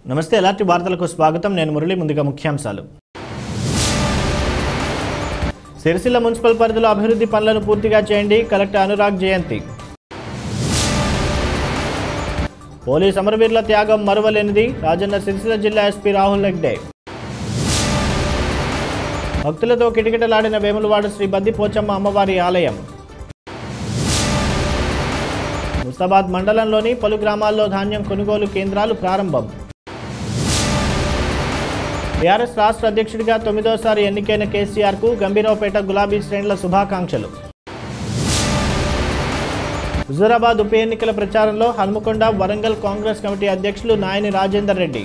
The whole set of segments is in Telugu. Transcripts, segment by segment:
నమస్తే ఎలాంటి వార్తలకు స్వాగతం నేను మురళి ముందుగా ముఖ్యాంశాలు సిరిసిల్ల మున్సిపల్ పరిధిలో అభివృద్ధి పనులను పూర్తిగా చేయండి కలెక్టర్ అనురాగ్ జయంతి పోలీస్ అమరవీరుల త్యాగం మరువలేనిది రాజన్న సిరిసిల్ల జిల్లా ఎస్పీ రాహుల్ హెగ్డే భక్తులతో కిటకిటలాడిన వేములవాడ శ్రీ బద్ది పోచమ్మ అమ్మవారి ఆలయం ముస్తాబాద్ మండలంలోని పలు గ్రామాల్లో ధాన్యం కొనుగోలు కేంద్రాలు ప్రారంభం టీఆర్ఎస్ రాష్ట్ర అధ్యక్షుడిగా తొమ్మిదోసారి ఎన్నికైన కేసీఆర్కు గంభీరావుపేట గులాబీ శ్రేణుల శుభాకాంక్షలు హుజూరాబాద్ ఉప ఎన్నికల ప్రచారంలో హన్మకొండ వరంగల్ కాంగ్రెస్ కమిటీ అధ్యక్షులు నాయని రాజేందర్ రెడ్డి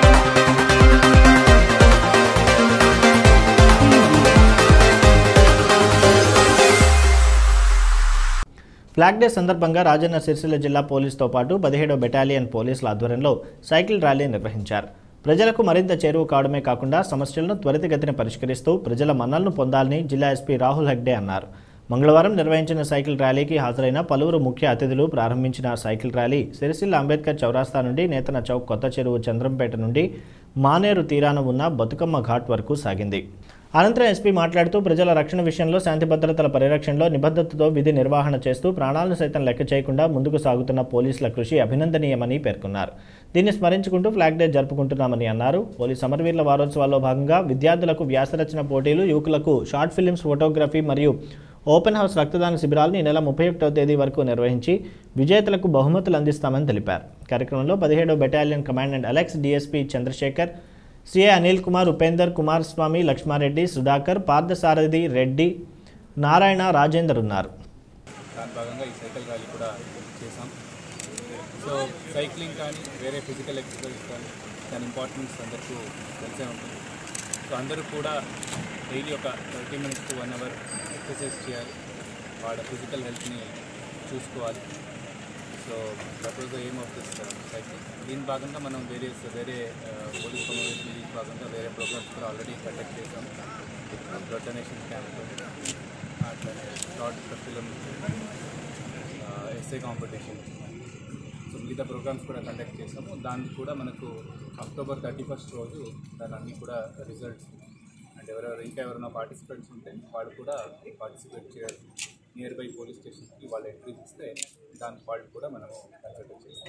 ఫ్లాగ్ డే సందర్భంగా రాజన్న సిరిసిల్ల జిల్లా పోలీసుతో పాటు పదిహేడో బెటాలియన్ పోలీసుల ఆధ్వర్యంలో సైకిల్ ర్యాలీ నిర్వహించారు ప్రజలకు మరింత చేరువ కావడమే కాకుండా సమస్యలను త్వరితగతిన పరిష్కరిస్తూ ప్రజల మన్నలను పొందాలని జిల్లా ఎస్పీ రాహుల్ హెగ్డే అన్నారు మంగళవారం నిర్వహించిన సైకిల్ ర్యాలీకి హాజరైన పలువురు ముఖ్య అతిథులు ప్రారంభించిన సైకిల్ ర్యాలీ సిరిసిల్ల అంబేద్కర్ చౌరాస్తా నుండి నేతన చౌక్ కొత్త చెరువు చంద్రంపేట నుండి మానేరు తీరాన ఉన్న బతుకమ్మ ఘాట్ వరకు సాగింది అనంతరం ఎస్పీ మాట్లాడుతూ ప్రజల రక్షణ విషయంలో శాంతి భద్రతల పరిరక్షణలో నిబద్ధతతో విధి నిర్వహణ చేస్తూ ప్రాణాలను సైతం లెక్క చేయకుండా ముందుకు సాగుతున్న పోలీసుల కృషి అభినందనీయమని పేర్కొన్నారు దీన్ని స్మరించుకుంటూ ఫ్లాగ్ డే జరుపుకుంటున్నామని అన్నారు పోలీస్ అమరవీరుల వారోత్సవాల్లో భాగంగా విద్యార్థులకు వ్యాసరచన పోటీలు యువకులకు షార్ట్ ఫిలిమ్స్ ఫోటోగ్రఫీ మరియు ఓపెన్ హౌస్ రక్తదాన శిబిరాలను ఈ నెల ముప్పై ఒకటవ తేదీ వరకు నిర్వహించి విజేతలకు బహుమతులు అందిస్తామని తెలిపారు కార్యక్రమంలో పదిహేడవ battalion commandant Alex DSP Chandrasekhar CA Anil Kumar Upender Kumar Swamy Laxmareddy Sudhakar Parthasarathi Reddy Narayana Rajender ఉన్నారు దాని భాగంగా ఈ సైకిల్ ర్యాలీ కూడా చేసాం సో సైక్లింగ్ కానీ వేరే ఫిజికల్ ఎక్సర్సైజ్ కానీ దాని ఇంపార్టెన్స్ అందరికీ తెలిసే ఉంటుంది సో అందరూ కూడా డైలీ ఒక thirty minutes to one hour exercise చేయాలి వాళ్ళ ఫిజికల్ హెల్త్ని చూసుకోవాలి so that was the aim of this cycle దీని భాగంగా మనం వేరియస్ వేరే పోలీస్ కమ్యూనికేషన్ దీని భాగంగా వేరే ప్రోగ్రామ్స్ కూడా ఆల్రెడీ కండక్ట్ చేసాం బ్లడ్ డొనేషన్ క్యాంప్ అట్లనే short film essay competition so మిగతా ప్రోగ్రామ్స్ కూడా కండక్ట్ చేసాము దాన్ని కూడా మనకు అక్టోబర్ థర్టీ ఫస్ట్ రోజు దాని అన్ని కూడా రిజల్ట్స్ అండ్ ఎవరెవరు ఇంకా ఎవరైనా పార్టిసిపెంట్స్ ఉంటే వాళ్ళు కూడా పార్టిసిపేట్ చేయాలి నియర్ బై పోలీస్ స్టేషన్కి వాళ్ళు ఎంట్రీస్ ఇస్తే దానికి వాళ్ళు కూడా మనము కన్సల్ట్ చేస్తాం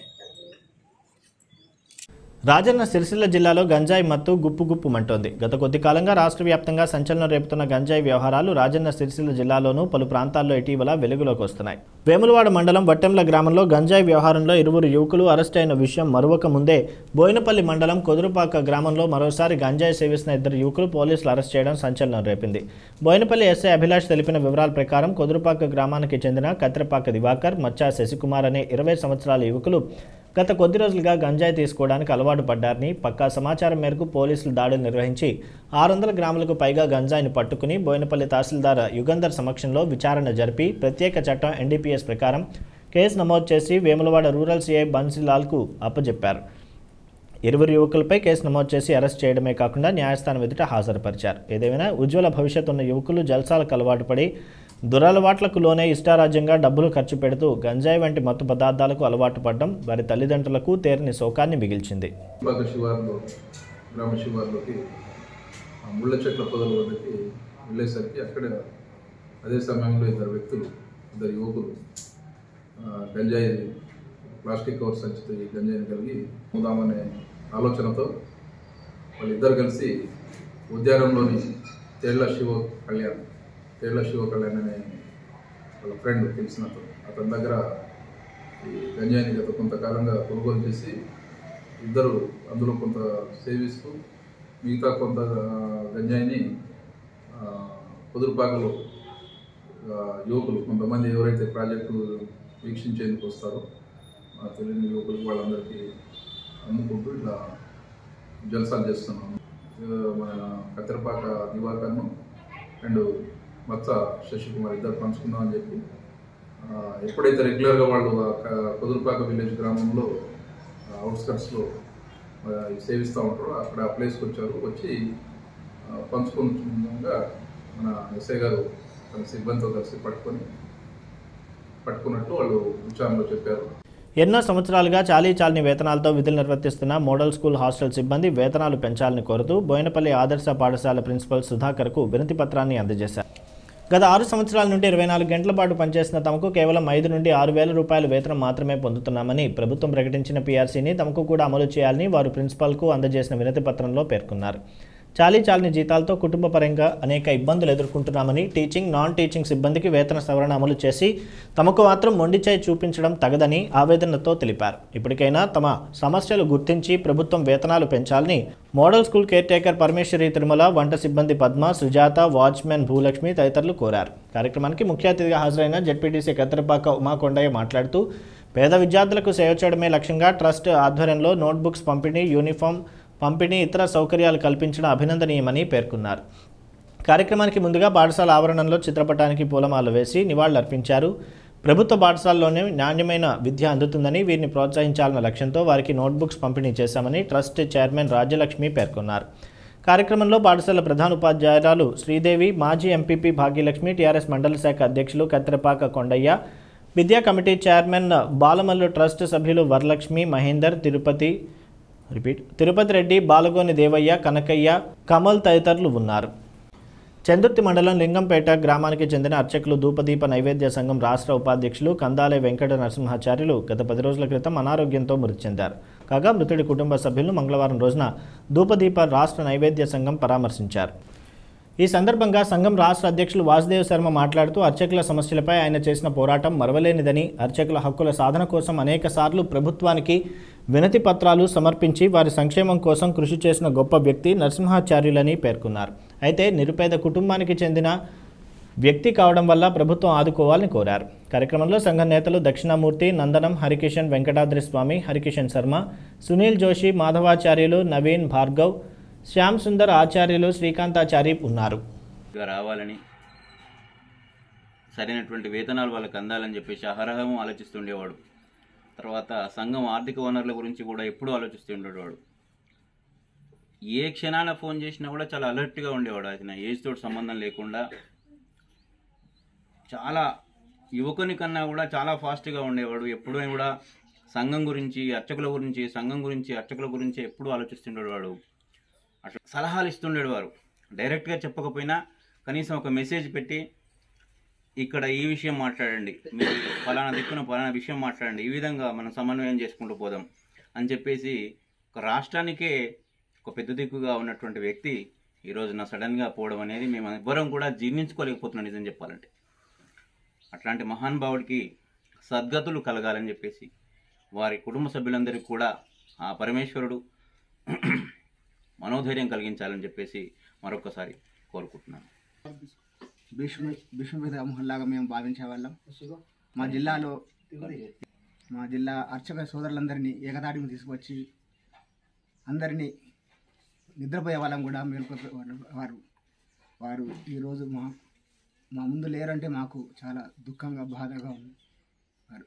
రాజన్న సిరిసిల్ల జిల్లాలో గంజాయి మత్తు గుప్పు గుప్పుమంటోంది గత కొద్ది కాలంగా రాష్ట్ర వ్యాప్తంగా సంచలనం రేపుతున్న గంజాయి వ్యవహారాలు రాజన్న సిరిసిల్ల జిల్లాలోనూ పలు ప్రాంతాల్లో ఇటీవల వెలుగులోకి వస్తున్నాయి వేములవాడ మండలం వట్టెంల గ్రామంలో గంజాయి వ్యవహారంలో ఇరువురు యువకులు అరెస్ట్ అయిన విషయం మరొక ముందే బోయినపల్లి మండలం కొదురుపాక గ్రామంలో మరోసారి గంజాయి సేవిస్తున్న ఇద్దరు యువకులు పోలీసులు అరెస్ట్ చేయడం సంచలనం రేపింది బోయినపల్లి ఎస్ఐ అభిలాష్ తెలిపిన వివరాల ప్రకారం కొదురుపాక గ్రామానికి చెందిన కత్రపాక దివాకర్ మచ్చా శశికుమార్ అనే ఇరవై సంవత్సరాల యువకులు గత కొద్ది రోజులుగా గంజాయి తీసుకోవడానికి అలవాటు పడ్డారని పక్కా సమాచారం మేరకు పోలీసులు దాడులు నిర్వహించి ఆరు వందల గ్రాములకు పైగా గంజాయిని పట్టుకుని బోయినపల్లి తహసీల్దార్ యుగంధర్ సమక్షంలో విచారణ జరిపి ప్రత్యేక చట్టం ఎన్డీపీఎస్ ప్రకారం కేసు నమోదు చేసి వేములవాడ రూరల్ సీఐ బన్సీలాల్కు అప్పజెప్పారు ఇరువురు యువకులపై కేసు నమోదు చేసి అరెస్ట్ చేయడమే కాకుండా న్యాయస్థానం ఎదుట హాజరుపరిచారు ఏదేమైనా ఉజ్వల భవిష్యత్తు ఉన్న యువకులు జల్సాలకు అలవాటు పడి దురలవాట్లకు లోనే ఇష్టారాజ్యంగా డబ్బులు ఖర్చు పెడుతూ గంజాయి వంటి మత్తు పదార్థాలకు అలవాటు పడడం వారి తల్లిదండ్రులకు తేరని శోకాన్ని మిగిల్చింది బాగా శివార్లో గ్రామ శివార్లోకి ఆ ముళ్ళ చెట్ల పొదల వద్దకి వెళ్ళేసరికి అక్కడ అదే సమయంలో ఇద్దరు వ్యక్తులు ఇద్దరు యువకులు ఆ, గంజాయి ప్లాస్టిక్ కవర్ సంచితో ఈ గంజాయిని కలిగి పోదామనే ఆలోచనతో వాళ్ళిద్దరు కలిసి ఉద్యానంలోని తేళ్ల శివ కళ్యాణ్ తేళ్ల శివ కళ్యాణ్ అనే వాళ్ళ ఫ్రెండ్ తెలిసిన అతను అతని దగ్గర ఈ గంజాయిని గత కొంతకాలంగా కొనుగోలు చేసి ఇద్దరు అందులో కొంత సేవిస్తూ మిగతా కొంత ఆ, గంజాయిని ఆ, కుదురుపాకలో ఆ, యువకులు కొంతమంది ఎవరైతే ప్రాజెక్టు వీక్షించేందుకు వస్తారో ఆ తెలియని యువకులకు వాళ్ళందరికీ అమ్ముకుంటూ ఇట్లా జల్సాలు చేస్తున్నాము ఆ, మన కత్తెరపాక దివాకర్ను అండ్ మత్స శశికుమార్ ఇద్దరు పంచుకుందామని చెప్పి ఆ, ఎప్పుడైతే రెగ్యులర్గా వాళ్ళు ఆ క- కుదురుపాక విలేజ్ గ్రామంలో అవుట్స్కట్స్లో సేవిస్తూ ఉంటారో అక్కడ ఆ ప్లేస్కి వచ్చారు వచ్చి ఆ, పంచుకుంటుండగా మన ఎస్ఐ గారు తన సిబ్బందితో కలిసి పట్టుకొని పట్టుకున్నట్టు వాళ్ళు విచారణలో చెప్పారు ఎన్నో సంవత్సరాలుగా చాలీ చాలని వేతనాలతో విధులు నిర్వర్తిస్తున్న మోడల్ స్కూల్ హాస్టల్ సిబ్బంది వేతనాలు పెంచాలని కోరుతూ బోయినపల్లి ఆదర్శ పాఠశాల ప్రిన్సిపల్ సుధాకర్కు వినతి పత్రాన్ని అందజేశారు గత ఆరు సంవత్సరాల నుండి ఇరవై నాలుగు గంటల పాటు పనిచేసిన తమకు కేవలం ఐదు నుండి ఆరు వేల రూపాయల వేతనం మాత్రమే పొందుతున్నామని ప్రభుత్వం ప్రకటించిన పీఆర్సీని తమకు కూడా అమలు చేయాలని వారు ప్రిన్సిపాల్కు అందజేసిన వినతి పత్రంలో పేర్కొన్నారు చాలీ చాలని జీతాలతో కుటుంబ పరంగా అనేక ఇబ్బందులు ఎదుర్కొంటున్నామని టీచింగ్ నాన్ టీచింగ్ సిబ్బందికి వేతన సవరణ అమలు చేసి తమకు మాత్రం మొండిచేయి చూపించడం తగదని ఆవేదనతో తెలిపారు ఇప్పటికైనా తమ సమస్యలు గుర్తించి ప్రభుత్వం వేతనాలు పెంచాలని model school caretaker Parameshwari Tirumala వంట సిబ్బంది పద్మ సుజాత వాచ్మెన్ భూలక్ష్మి తదితరులు కోరారు కార్యక్రమానికి ముఖ్య అతిథిగా హాజరైన జడ్పీటీసీ కత్తెరపాక ఉమాకొండయ్య మాట్లాడుతూ పేద విద్యార్థులకు సేవ చేయడమే లక్ష్యంగా ట్రస్ట్ ఆధ్వర్యంలో నోట్బుక్స్ పంపిణీ యూనిఫామ్ పంపిణీ ఇతర సౌకర్యాలు కల్పించడం అభినందనీయమని పేర్కొన్నారు కార్యక్రమానికి ముందుగా పాఠశాల ఆవరణంలో చిత్రపటానికి పూలమాల వేసి నివాళులర్పించారు ప్రభుత్వ పాఠశాలలోనే నాణ్యమైన విద్య అందుతుందని వీరిని ప్రోత్సహించాలన్న లక్ష్యంతో వారికి నోట్బుక్స్ పంపిణీ చేశామని ట్రస్ట్ చైర్మన్ రాజ్యలక్ష్మి పేర్కొన్నారు కార్యక్రమంలో పాఠశాల ప్రధాన ఉపాధ్యాయురాలు శ్రీదేవి మాజీ ఎంపీపీ భాగ్యలక్ష్మి టీఆర్ఎస్ మండల శాఖ అధ్యక్షులు కత్తిరపాక కొండయ్య విద్యా కమిటీ చైర్మన్ బాలమల్లు ట్రస్ట్ సభ్యులు వరలక్ష్మి మహేందర్ తిరుపతి రిపీట్ తిరుపతి రెడ్డి బాలగోని దేవయ్య కనకయ్య కమల్ తదితరులు ఉన్నారు చందుర్తి మండలం లింగంపేట గ్రామానికి చెందిన అర్చకులు ధూపదీప నైవేద్య సంఘం రాష్ట్ర ఉపాధ్యక్షులు కందాలే వెంకట నరసింహాచార్యులు గత పది రోజుల క్రితం అనారోగ్యంతో మృతి చెందారు కాగా మృతుడి కుటుంబ సభ్యులను మంగళవారం రోజున ధూపదీప రాష్ట్ర నైవేద్య సంఘం పరామర్శించారు ఈ సందర్భంగా సంఘం రాష్ట్ర అధ్యక్షులు వాసుదేవ్ శర్మ మాట్లాడుతూ అర్చకుల సమస్యలపై ఆయన చేసిన పోరాటం మరవలేనిదని అర్చకుల హక్కుల సాధన కోసం అనేక సార్లు ప్రభుత్వానికి వినతి పత్రాలు సమర్పించి వారి సంక్షేమం కోసం కృషి చేసిన గొప్ప వ్యక్తి నరసింహాచార్యులని పేర్కొన్నారు అయితే నిరుపేద కుటుంబానికి చెందిన వ్యక్తి కావడం వల్ల ప్రభుత్వం ఆదుకోవాలని కోరారు కార్యక్రమంలో సంఘ నేతలు దక్షిణామూర్తి నందనం హరికిషన్ వెంకటాద్రి స్వామి హరికిషన్ శర్మ సునీల్ జోషి మాధవాచార్యులు నవీన్ భార్గవ్ శ్యామ్ సుందర్ ఆచార్యులు శ్రీకాంతాచారి ఉన్నారు గా రావాలని సరైనటువంటి వేతనాలు వాళ్ళకి అందాలని చెప్పేసి అహరహము ఆలోచిస్తుండేవాడు తర్వాత సంఘం ఆర్థిక వనరుల గురించి కూడా ఎప్పుడూ ఆలోచిస్తుండేవాడు ఏ క్షణాన ఫోన్ చేసినా కూడా చాలా అలర్ట్గా ఉండేవాడు ఆయన ఏజ్ తోటి సంబంధం లేకుండా చాలా యువకుని కన్నా కూడా చాలా ఫాస్ట్గా ఉండేవాడు ఎప్పుడూ కూడా సంఘం గురించి అర్చకుల గురించి సంఘం గురించి అర్చకుల గురించి ఎప్పుడూ ఆలోచిస్తుండేవాడు అట్లా సలహాలు ఇస్తుండేవారు వారు డైరెక్ట్గా చెప్పకపోయినా కనీసం ఒక మెసేజ్ పెట్టి ఇక్కడ ఈ విషయం మాట్లాడండి మీరు ఫలానా దిక్కున ఫలానా విషయం మాట్లాడండి ఈ విధంగా మనం సమన్వయం చేసుకుంటూ పోదాం అని చెప్పేసి ఒక రాష్ట్రానికే ఒక పెద్ద దిక్కుగా ఉన్నటువంటి వ్యక్తి ఈ రోజున సడన్గా పోవడం అనేది మేము ఎవ్వరం కూడా జీర్ణించుకోలేకపోతున్నాం నిజం చెప్పాలంటే అట్లాంటి మహానుభావుడికి సద్గతులు కలగాలని చెప్పేసి వారి కుటుంబ సభ్యులందరికీ కూడా ఆ పరమేశ్వరుడు మనోధైర్యం కలిగించాలని చెప్పేసి మరొకసారి కోరుకుంటున్నాను భీష్మ భీష్మపేట లాగా మేము భావించేవాళ్ళం మా జిల్లాలో మా జిల్లా అర్చక సోదరులందరినీ ఏకతాటిని తీసుకొచ్చి అందరినీ నిద్రపోయే వాళ్ళం కూడా మేల్కొల్పే వారు వారు ఈరోజు మా మా ముందు లేరంటే మాకు చాలా దుఃఖంగా బాధగా ఉంది వారు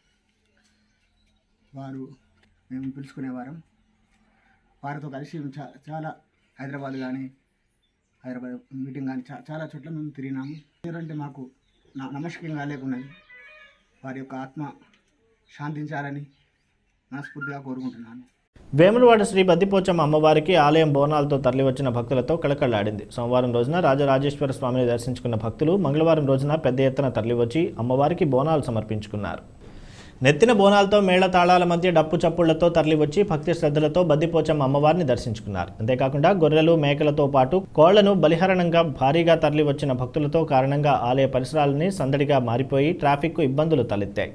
వారు మేము పిలుచుకునేవారం వారితో కలిసి చా- చాలా హైదరాబాద్ కానీ హైదరాబాద్ మీటింగ్ కానీ చా చాలా చోట్ల మేము తిరిగినాము ఎందుకంటే మాకు న- నమస్కంగా లేకున్నది వారి యొక్క ఆత్మ శాంతించాలని మనస్ఫూర్తిగా కోరుకుంటున్నాను వేములవాడ శ్రీ బద్దిపోచమ్మ అమ్మవారికి ఆలయం బోనాలతో తరలివచ్చిన భక్తులతో కళకళలాడింది సోమవారం రోజున రాజరాజేశ్వర స్వామిని దర్శించుకున్న భక్తులు మంగళవారం రోజున పెద్ద ఎత్తున తరలివచ్చి అమ్మవారికి బోనాలు సమర్పించుకున్నారు నెత్తిన బోనాలతో మేళ తాళాల మధ్య డప్పు చప్పుళ్లతో తరలివచ్చి భక్తి శ్రద్ధలతో బద్దిపోచమ్మ అమ్మవారిని దర్శించుకున్నారు అంతేకాకుండా గొర్రెలు మేకలతో పాటు కోళ్లను బలిహరణంగా భారీగా తరలివచ్చిన భక్తులతో కారణంగా ఆలయ పరిసరాలని సందడిగా మారిపోయి ట్రాఫిక్కు ఇబ్బందులు తలెత్తాయి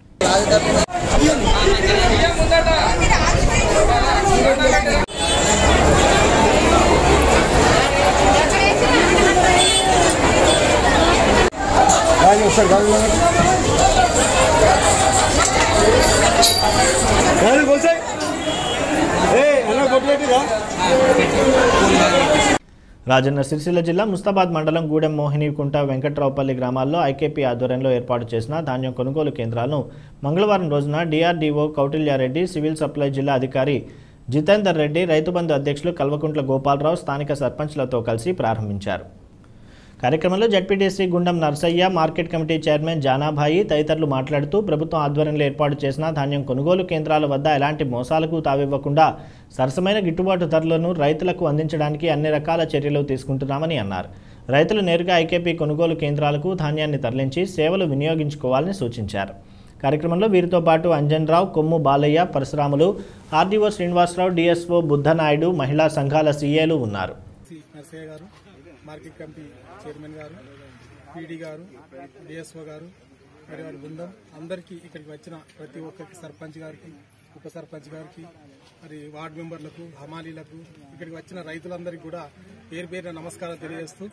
రాజన్న సిరిసిల్ల జిల్లా ముస్తాబాద్ మండలం గూడెం మోహినికుంట వెంకట్రావుపల్లి గ్రామాల్లో ఐకేపీ ఆధ్వర్యంలో ఏర్పాటు చేసిన ధాన్యం కొనుగోలు కేంద్రాలను మంగళవారం రోజున డిఆర్డీఓ కౌటిల్యారెడ్డి సివిల్ సప్లై జిల్లా అధికారి జితేందర్ రెడ్డి రైతు బంధు అధ్యక్షులు కల్వకుంట్ల గోపాలరావు స్థానిక సర్పంచ్లతో కలిసి ప్రారంభించారు కార్యక్రమంలో ZPTC Gundam Narsaiah market committee chairman Janabhai తదితరులు మాట్లాడుతూ ప్రభుత్వం ఆధ్వర్యంలో ఏర్పాటు చేసిన ధాన్యం కొనుగోలు కేంద్రాల వద్ద ఎలాంటి మోసాలకు తావివ్వకుండా సరసమైన గిట్టుబాటు ధరలను రైతులకు అందించడానికి అన్ని రకాల చర్యలు తీసుకుంటున్నామని అన్నారు రైతులు నేరుగా ఐకేపీ కొనుగోలు కేంద్రాలకు ధాన్యాన్ని తరలించి సేవలు వినియోగించుకోవాలని సూచించారు కార్యక్రమంలో వీరితో పాటు అంజన్ రావు కొమ్ము బాలయ్య పరశురాములు ఆర్డీఓ శ్రీనివాసరావు డిఎస్ఓ బుద్ధనాయుడు మహిళా సంఘాల సీఏలు ఉన్నారు C Narsaiah garu market committee chairman garu PD garu DSO garu మరి వారి బృందం అందరికీ ఇక్కడికి వచ్చిన ప్రతి ఒక్కరికి సర్పంచ్ గారికి ఉప సర్పంచ్ గారికి మరి వార్డు మెంబర్లకు హమాలీలకు ఇక్కడికి వచ్చిన రైతులందరికీ కూడా పేరు పేరున నమస్కారం తెలియజేస్తూ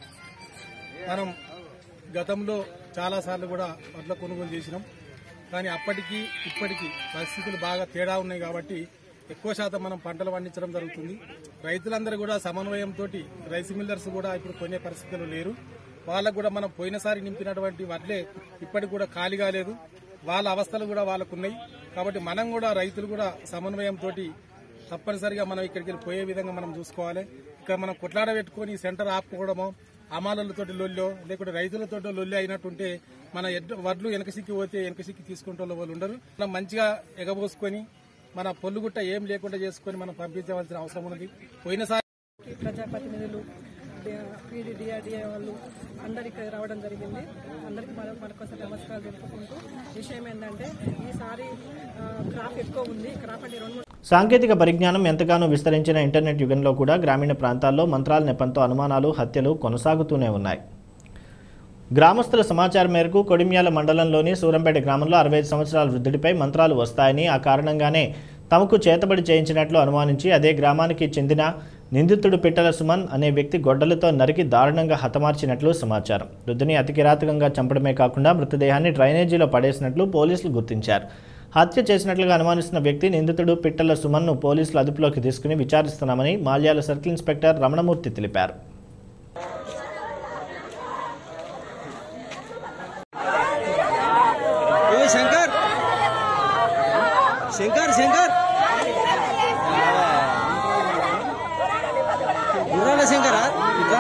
మనం గతంలో చాలాసార్లు కూడా వడ్ల కొనుగోలు చేసినాం కానీ అప్పటికి ఇప్పటికి పరిస్థితులు బాగా తేడా ఉన్నాయి కాబట్టి ఎక్కువ శాతం మనం పంటలు పండించడం జరుగుతుంది రైతులందరూ కూడా సమన్వయంతో రైస్ మిల్లర్స్ కూడా ఇప్పుడు కొనే పరిస్థితులు లేరు వాళ్ళకు కూడా మనం పోయినసారి నింపినటువంటి వడ్లే ఇప్పటికి కూడా ఖాళీ కాలేదు వాళ్ళ అవస్థలు కూడా వాళ్ళకు ఉన్నాయి కాబట్టి మనం కూడా రైతులు కూడా సమన్వయంతో తప్పనిసరిగా మనం ఇక్కడికి వెళ్ళి పోయే విధంగా మనం చూసుకోవాలి ఇక్కడ మనం కొట్లాడ పెట్టుకొని సెంటర్ ఆపుకోవడమో అమాలతోటి లొల్లో లేకుంటే రైతులతోటి లొల్లి అయినట్టుంటే మన ఎడ్- వడ్లు వెనక సిక్కి పోతే వెనక సిక్కి తీసుకుంటే వాళ్ళు ఉండరు మనం మంచిగా ఎగబోసుకొని మన పొల్లుగుట్ట ఏం లేకుండా చేసుకొని మనం పంపించవలసిన అవసరం ఉన్నది పోయినసారి ఈ ప్రజాప్రతినిధులు పీడీ డిఆర్డిఏ వాళ్ళు అందరు ఇక్కడ రావడం జరిగింది అందరికీ మన మనకోసం నమస్కారాలు తెలుపుకుంటూ విషయం ఏంటంటే ఈసారి ఆ, క్రాప్ ఎక్కువ ఉంది క్రాప్ అంటే రెండు మూడు సాంకేతిక పరిజ్ఞానం ఎంతగానో విస్తరించిన ఇంటర్నెట్ యుగంలో కూడా గ్రామీణ ప్రాంతాల్లో మంత్రాల నెపంతో అనుమానాలు హత్యలు కొనసాగుతూనే ఉన్నాయి గ్రామస్తుల సమాచారం మేరకు కొడిమ్యాల మండలంలోని సూరంపేట గ్రామంలో అరవై ఐదు సంవత్సరాల వృద్ధుడిపై మంత్రాలు వస్తాయని ఆ కారణంగానే తమకు చేతబడి చేయించినట్లు అనుమానించి అదే గ్రామానికి చెందిన నిందితుడు పిట్టల సుమన్ అనే వ్యక్తి గొడ్డలతో నరికి దారుణంగా హతమార్చినట్లు సమాచారం వృద్ధుని అతి కిరాతకంగా చంపడమే కాకుండా మృతదేహాన్ని డ్రైనేజీలో పడేసినట్లు పోలీసులు గుర్తించారు హత్య చేసినట్లుగా అనుమానిస్తున్న వ్యక్తి నిందితుడు పిట్టల సుమన్ను పోలీసులు అదుపులోకి తీసుకుని విచారిస్తున్నామని మాల్యాల సర్కిల్ ఇన్స్పెక్టర్ రమణమూర్తి తెలిపారు ఏ శంకర్ శంకర్ శంకర్ గుర్రాల శంకరా ఇట్లా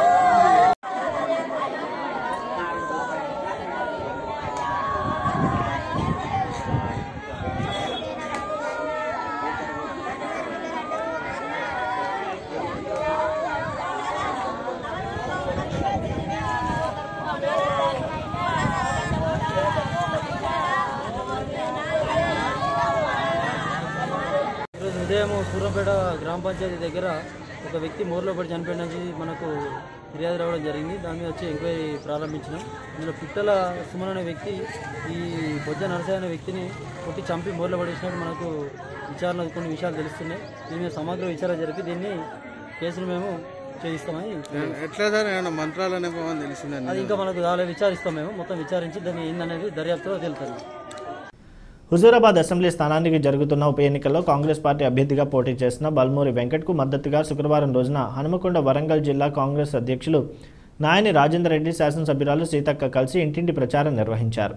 ఈరోజు ఉదయం సూర్యంపేట గ్రామ పంచాయతీ దగ్గర ఒక వ్యక్తి మోర్లో పడి చనిపోయినది మనకు ఫిర్యాదు రావడం జరిగింది దాని మీద వచ్చి ఎంక్వైరీ ప్రారంభించినాం ఇందులో పిట్టల సుమన్ అనే వ్యక్తి ఈ బొజ్జ నరసయ్య అనే వ్యక్తిని కొట్టి చంపి మోర్లో పడేసినట్టు మనకు విచారణ కొన్ని విషయాలు తెలుస్తున్నాయి దీని మీద సమగ్ర విచారణ జరిపి దీన్ని కేసును మేము ఛేదిస్తామని ఎట్లా సార్ ఏమన్నా మంత్రాలు అనేవి తెలిసిందండి అది ఇంకా మనకు చాలా విచారిస్తాం మేము మొత్తం విచారించి దాన్ని ఏందనేది దర్యాప్తులో తెలుస్తుంది హుజూరాబాద్ అసెంబ్లీ స్థానానికి జరుగుతున్న ఉప ఎన్నికల్లో కాంగ్రెస్ పార్టీ అభ్యర్థిగా పోటీ చేసిన బల్మూరి వెంకట్కు మద్దతుగా శుక్రవారం రోజున హనుమకొండ వరంగల్ జిల్లా కాంగ్రెస్ అధ్యక్షులు నాయని రాజేందర్ రెడ్డి శాసనసభ్యురాలు సీతక్క కలిసి ఇంటింటి ప్రచారం నిర్వహించారు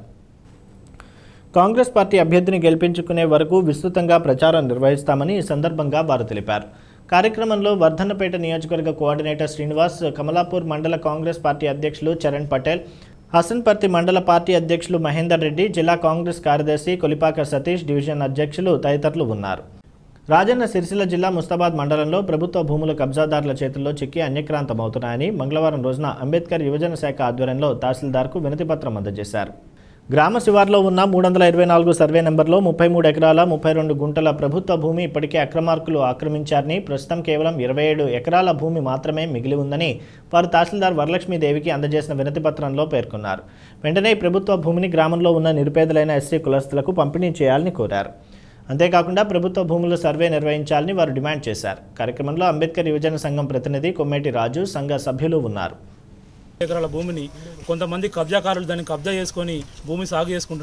కాంగ్రెస్ పార్టీ అభ్యర్థిని గెలిపించుకునే వరకు విస్తృతంగా ప్రచారం నిర్వహిస్తామని ఈ సందర్భంగా వారు తెలిపారు కార్యక్రమంలో వర్ధన్నపేట నియోజకవర్గ కోఆర్డినేటర్ శ్రీనివాస్ కమలాపూర్ మండల కాంగ్రెస్ పార్టీ అధ్యక్షులు చరణ్ పటేల్ హసన్పర్తి మండల పార్టీ అధ్యక్షులు మహేందర్ రెడ్డి జిల్లా కాంగ్రెస్ కార్యదర్శి కొలిపాక సతీష్ డివిజన్ అధ్యక్షులు తదితరులు ఉన్నారు రాజన్న సిరిసిల్ల జిల్లా ముస్తాబాద్ మండలంలో ప్రభుత్వ భూముల కబ్జాదారుల చేతుల్లో చిక్కి అన్యక్రాంతమవుతున్నాయని మంగళవారం రోజున అంబేద్కర్ యువజన శాఖ ఆధ్వర్యంలో తహసీల్దార్కు వినతిపత్రం అందజేశారు గ్రామ శివార్లో ఉన్న మూడు వందల ఇరవై నాలుగు సర్వే నెంబర్లో ముప్పై మూడు ఎకరాల ముప్పై రెండు గుంటల ప్రభుత్వ భూమి ఇప్పటికే అక్రమార్కులు ఆక్రమించారని ప్రస్తుతం కేవలం ఇరవై ఏడు ఎకరాల భూమి మాత్రమే మిగిలి ఉందని వారు తహసీల్దార్ వరలక్ష్మీదేవికి అందజేసిన వినతిపత్రంలో పేర్కొన్నారు వెంటనే ఈ ప్రభుత్వ భూమిని గ్రామంలో ఉన్న నిరుపేదలైన ఎస్సీ కులస్తులకు పంపిణీ చేయాలని కోరారు అంతేకాకుండా ప్రభుత్వ భూముల సర్వే నిర్వహించాలని వారు డిమాండ్ చేశారు కార్యక్రమంలో అంబేద్కర్ యువజన సంఘం ప్రతినిధి కొమ్మేటి రాజు సంఘ సభ్యులు ఉన్నారు ఎకరాల భూమిని కొంతమంది కబ్జాకారులు దాన్ని కబ్జా చేసుకొని భూమి సాగు చేసుకుంటున్నారు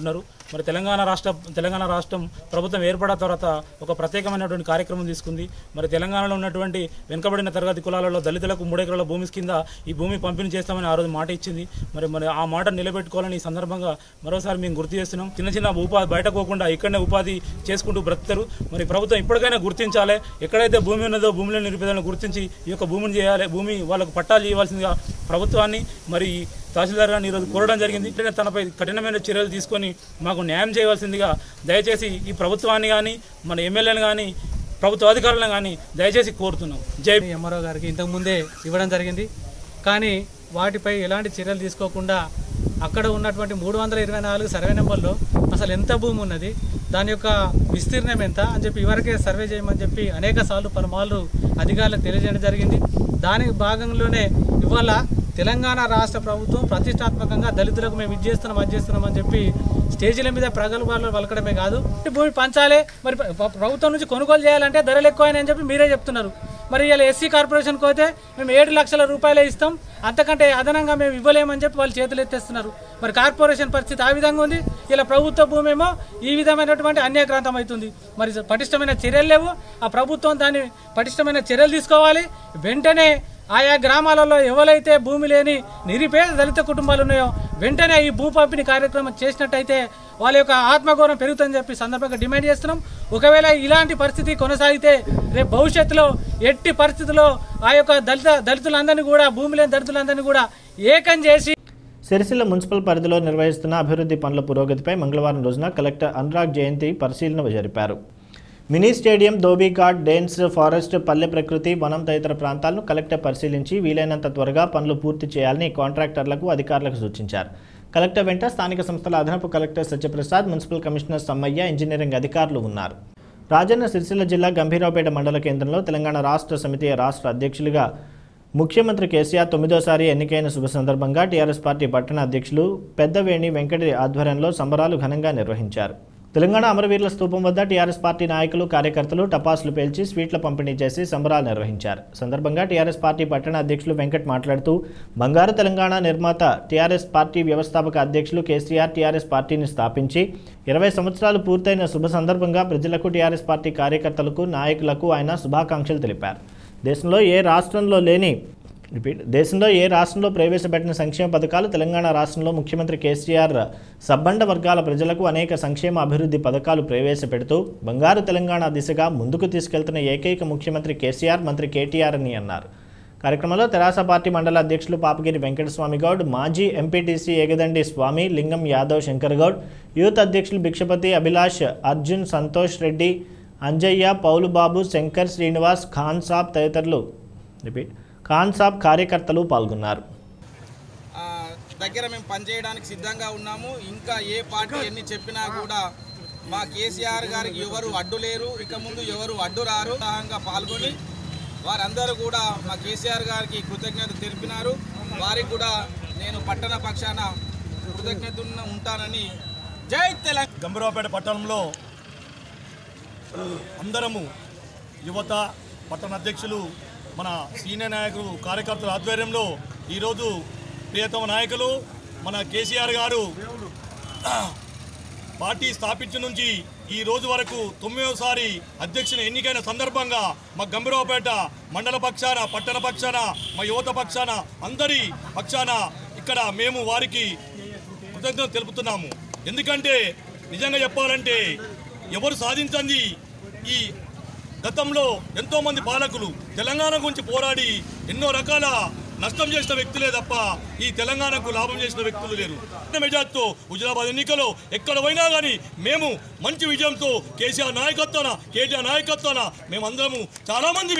మరి తెలంగాణ రాష్ట్ర తెలంగాణ రాష్ట్రం ప్రభుత్వం ఏర్పడిన తర్వాత ఒక ప్రత్యేకమైనటువంటి కార్యక్రమం తీసుకుంది మరి తెలంగాణలో ఉన్నటువంటి వెనుకబడిన తరగతి కులాలలో దళితులకు మూడెకరాల భూమి కింద ఈ భూమి పంపిణీ చేస్తామని ఆ రోజు మాట ఇచ్చింది మరి మరి ఆ మాట నిలబెట్టుకోవాలని ఈ సందర్భంగా మరోసారి మేము గుర్తు చేస్తున్నాం చిన్న చిన్న ఉపాధి బయట పోకుండా ఇక్కడనే ఉపాధి చేసుకుంటూ బ్రతుకుతారు మరి ప్రభుత్వం ఇప్పటికైనా గుర్తించాలి ఎక్కడైతే భూమి ఉన్నదో భూమిలో నిరుపేదలను గుర్తించి ఈ యొక్క భూమిని చేయాలి భూమి వాళ్ళకు పట్టాలు చేయవలసిందిగా ప్రభుత్వాన్ని మరి తహసీల్దార్ గారిని ఈరోజు కోరడం జరిగింది వెంటనే తనపై కఠినమైన చర్యలు తీసుకొని మాకు న్యాయం చేయవలసిందిగా దయచేసి ఈ ప్రభుత్వాన్ని కానీ మన ఎమ్మెల్యేని కానీ ప్రభుత్వ అధికారులను కానీ దయచేసి కోరుతున్నాం జై ఎంఆర్ఓ గారికి ఇంతకు ముందే ఇవ్వడం జరిగింది కానీ వాటిపై ఎలాంటి చర్యలు తీసుకోకుండా అక్కడ ఉన్నటువంటి మూడు వందల ఇరవై నాలుగు సర్వే నెంబర్లో అసలు ఎంత భూమి ఉన్నది దాని యొక్క విస్తీర్ణం ఎంత అని చెప్పి ఇవరకే సర్వే చేయమని చెప్పి అనేక సార్లు పలుమార్లు అధికారులకు తెలియజేయడం జరిగింది దానికి భాగంలోనే ఇవాళ తెలంగాణ రాష్ట్ర ప్రభుత్వం ప్రతిష్టాత్మకంగా దళితులకు మేము ఇది చేస్తున్నాం అది చేస్తున్నాం అని చెప్పి స్టేజీల మీద ప్రగల్భాలు పలకడమే కాదు ఈ భూమి పంచాలి మరి ప్ర- ప్రభుత్వం నుంచి కొనుగోలు చేయాలంటే ధరలు ఎక్కువైనాయని చెప్పి మీరే చెప్తున్నారు మరి ఇలా ఎస్సీ కార్పొరేషన్కి పోతే మేము ఏడు లక్షల రూపాయలే ఇస్తాం అంతకంటే అదనంగా మేము ఇవ్వలేమని చెప్పి వాళ్ళు చేతులు ఎత్తేస్తున్నారు మరి కార్పొరేషన్ పరిస్థితి ఆ విధంగా ఉంది ఇలా ప్రభుత్వ భూమి ఏమో ఈ విధమైనటువంటి అన్యాక్రాంతం అవుతుంది మరి పటిష్టమైన చర్యలు లేవు ఆ ప్రభుత్వం దాన్ని పటిష్టమైన చర్యలు తీసుకోవాలి వెంటనే ఆయా గ్రామాలలో ఎవరైతే భూమి లేని నిరుపేద దళిత కుటుంబాలు ఉన్నాయో వెంటనే ఈ భూ పంపిణీ కార్యక్రమం చేసినట్టయితే వాళ్ళ యొక్క ఆత్మగౌరవం పెరుగుతుందని చెప్పి సందర్భంగా డిమాండ్ చేస్తున్నాం ఒకవేళ ఇలాంటి పరిస్థితి కొనసాగితే రేపు భవిష్యత్తులో ఎట్టి పరిస్థితుల్లో ఆ యొక్క దళిత దళితులందరినీ కూడా భూమి లేని దళితులందరినీ కూడా ఏకం చేసి సిరిసిల్ల మున్సిపల్ పరిధిలో నిర్వహిస్తున్న అభివృద్ధి పనుల పురోగతిపై మంగళవారం రోజున కలెక్టర్ అనురాగ్ జయంతి పరిశీలన జరిపారు mini stadium dhobi ghat dense forest Palle Prakruthi వనం తదితర ప్రాంతాలను కలెక్టర్ పరిశీలించి వీలైనంత త్వరగా పనులు పూర్తి చేయాలని కాంట్రాక్టర్లకు అధికారులకు సూచించారు కలెక్టర్ వెంట స్థానిక సంస్థల అదనపు collector Satyaprasad municipal commissioner Sammaiah engineering అధికారులు ఉన్నారు రాజన్న సిరిసిల్ల జిల్లా గంభీరావుపేట మండల కేంద్రంలో తెలంగాణ రాష్ట్ర సమితి రాష్ట్ర అధ్యక్షులుగా ముఖ్యమంత్రి కేసీఆర్ తొమ్మిదోసారి ఎన్నికైన శుభ సందర్భంగా టీఆర్ఎస్ పార్టీ పట్టణ అధ్యక్షులు పెద్దవేణి వెంకటి ఆధ్వర్యంలో సంబరాలు ఘనంగా నిర్వహించారు తెలంగాణ అమరవీరుల స్తూపం వద్ద టీఆర్ఎస్ పార్టీ నాయకులు కార్యకర్తలు టపాసులు పేల్చి స్వీట్ల పంపిణీ చేసి సంబరాలు నిర్వహించారు సందర్భంగా టీఆర్ఎస్ పార్టీ పట్టణ అధ్యక్షులు వెంకట్ మాట్లాడుతూ బంగారు తెలంగాణ నిర్మాత టీఆర్ఎస్ పార్టీ వ్యవస్థాపక అధ్యక్షులు కేసీఆర్ టీఆర్ఎస్ పార్టీని స్థాపించి ఇరవై సంవత్సరాలు పూర్తయిన శుభ సందర్భంగా ప్రజలకు టీఆర్ఎస్ పార్టీ కార్యకర్తలకు నాయకులకు ఆయన శుభాకాంక్షలు తెలిపారు దేశంలో ఏ రాష్ట్రంలో లేని రిపీట్ దేశంలో ఏ రాష్ట్రంలో ప్రవేశపెట్టిన సంక్షేమ పథకాలు తెలంగాణ రాష్ట్రంలో ముఖ్యమంత్రి కేసీఆర్ సబ్బండ వర్గాల ప్రజలకు అనేక సంక్షేమ అభివృద్ధి పథకాలు ప్రవేశపెడుతూ బంగారు తెలంగాణ దిశగా ముందుకు తీసుకెళ్తున్న ఏకైక ముఖ్యమంత్రి కేసీఆర్ మంత్రి కేటీఆర్ అని అన్నారు కార్యక్రమంలో తెరాస పార్టీ మండల అధ్యక్షులు పాపగిరి వెంకటస్వామి గౌడ్ మాజీ ఎంపీటీసీ ఏగదండి స్వామి లింగం యాదవ్ శంకర్ గౌడ్ యూత్ అధ్యక్షులు భిక్షపతి అభిలాష్ అర్జున్ సంతోష్ రెడ్డి అంజయ్య పౌలుబాబు శంకర్ శ్రీనివాస్ ఖాన్ సాబ్ తదితరులు రిపీట్ ఖాన్ సాబ్ కార్యకర్తలు పాల్గొన్నారు ఆ, దగ్గర మేము పనిచేయడానికి సిద్ధంగా ఉన్నాము ఇంకా ఏ పార్టీ ఎన్ని చెప్పినా కూడా మా కేసీఆర్ గారికి ఎవరు అడ్డు లేరు ఇక ముందు ఎవరు అడ్డు రారు ఉత్సాహంగా పాల్గొని వారందరూ కూడా మా కేసీఆర్ గారికి కృతజ్ఞత తెలిపినారు వారికి కూడా నేను పట్టణ పక్షాన కృతజ్ఞత ఉంటానని జై తెలంగాణ గంభీరావుపేట పట్టణంలో అందరము యువత పట్టణ అధ్యక్షులు మన సీనియర్ నాయకులు కార్యకర్తల ఆధ్వర్యంలో ఈరోజు ప్రియతమ నాయకులు మన కేసీఆర్ గారు పార్టీ స్థాపించిన నుంచి ఈ రోజు వరకు తొమ్మిదోసారి అధ్యక్షుని ఎన్నికైన సందర్భంగా మా గంభీరావుపేట మండల పక్షాన పట్టణ పక్షాన మా యువత పక్షాన అందరి పక్షాన ఇక్కడ మేము వారికి కృతజ్ఞత తెలుపుతున్నాము ఎందుకంటే నిజంగా చెప్పాలంటే ఎవరు సాధించింది ఈ గతంలో ఎంతో మంది పాలకులు తెలంగాణ గురించి పోరాడి ఎన్నో రకాల నష్టం చేసిన వ్యక్తులే తప్ప ఈ తెలంగాణకు లాభం చేసిన వ్యక్తులు లేరు మెజార్టీతో హుజరాబాద్ ఎన్నికలో ఎక్కడ పోయినా కానీ మేము మంచి విజయంతో కేసీఆర్ నాయకత్వాన కేటీఆర్ నాయకత్వాన మేమందరము చాలా మంది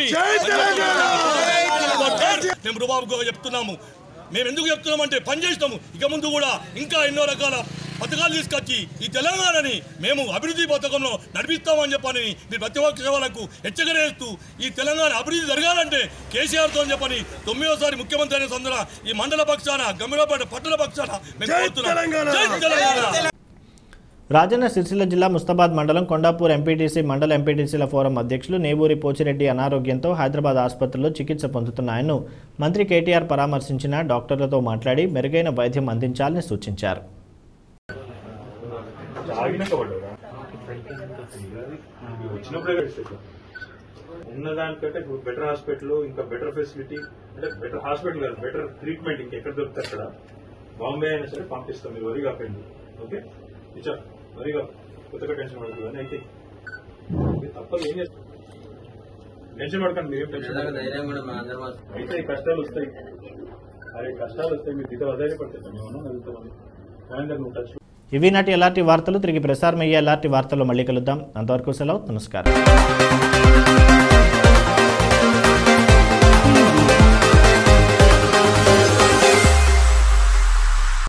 మేము రుబాబుగా చెప్తున్నాము మేము ఎందుకు చెప్తున్నామంటే పని చేసినాము ఇక ముందు కూడా ఇంకా ఎన్నో రకాల పథకాలు తీసుకొచ్చి ఈ తెలంగాణని మేము అభివృద్ధి పథకంలో నడిపిస్తామని చెప్పని మీరు ప్రతిపక్ష వాళ్ళకు హెచ్చరిస్తూ ఈ తెలంగాణ అభివృద్ధి జరగాలంటే కేసీఆర్తో చెప్పని తొమ్మిదోసారి ముఖ్యమంత్రి అయిన సందర ఈ మండల పక్షాన గమ్మిరాపేట పట్టణ పక్షాన మేము కోరుతున్నాం జై తెలంగాణ రాజన్న సిరిసిల్ల జిల్లా ముస్తాబాద్ మండలం కొండాపూర్ ఎంపీటీసీ మండల ఎంపీటీసీల ఫోరం అధ్యక్షులు నేబూరి పోచిరెడ్డి అనారోగ్యంతో హైదరాబాద్ ఆసుపత్రిలో చికిత్స పొందుతున్న ఆయన్ను మంత్రి కేటీఆర్ పరామర్శించిన డాక్టర్లతో మాట్లాడి మెరుగైన వైద్యం అందించాలని సూచించారు ఆగినాక పడ్డా వచ్చినప్పుడే కలిసి ఉన్న దానికంటే ఇప్పుడు బెటర్ హాస్పిటల్ ఇంకా బెటర్ ఫెసిలిటీ అంటే బెటర్ హాస్పిటల్ కాదు బెటర్ ట్రీట్మెంట్ ఇంకెక్కడ దొరికితే అక్కడ బాంబే అయినా సరే పంపిస్తాం మీరు వరి కాకండి ఓకే ఇచ్చా వరిగా కొత్తగా టెన్షన్ పడుతుంది కానీ అయితే ఇది తప్పదు ఏం చేస్తాం టెన్షన్ పడకండి మీరేం టెన్షన్ పడకండి. అయితే ఈ కష్టాలు వస్తాయి అరే కష్టాలు వస్తాయి మీరు ఇద్దరు అధైర్యపడతాయి మేము వెళ్తామని మహేందర్ నువ్వు టచ్ ఇవి నాటి ఎలాంటి వార్తలు తిరిగి ప్రసారం అయ్యే ఎలాంటి వార్తలు మళ్ళీ కలుద్దాం అంతవరకు సెలవు నమస్కారం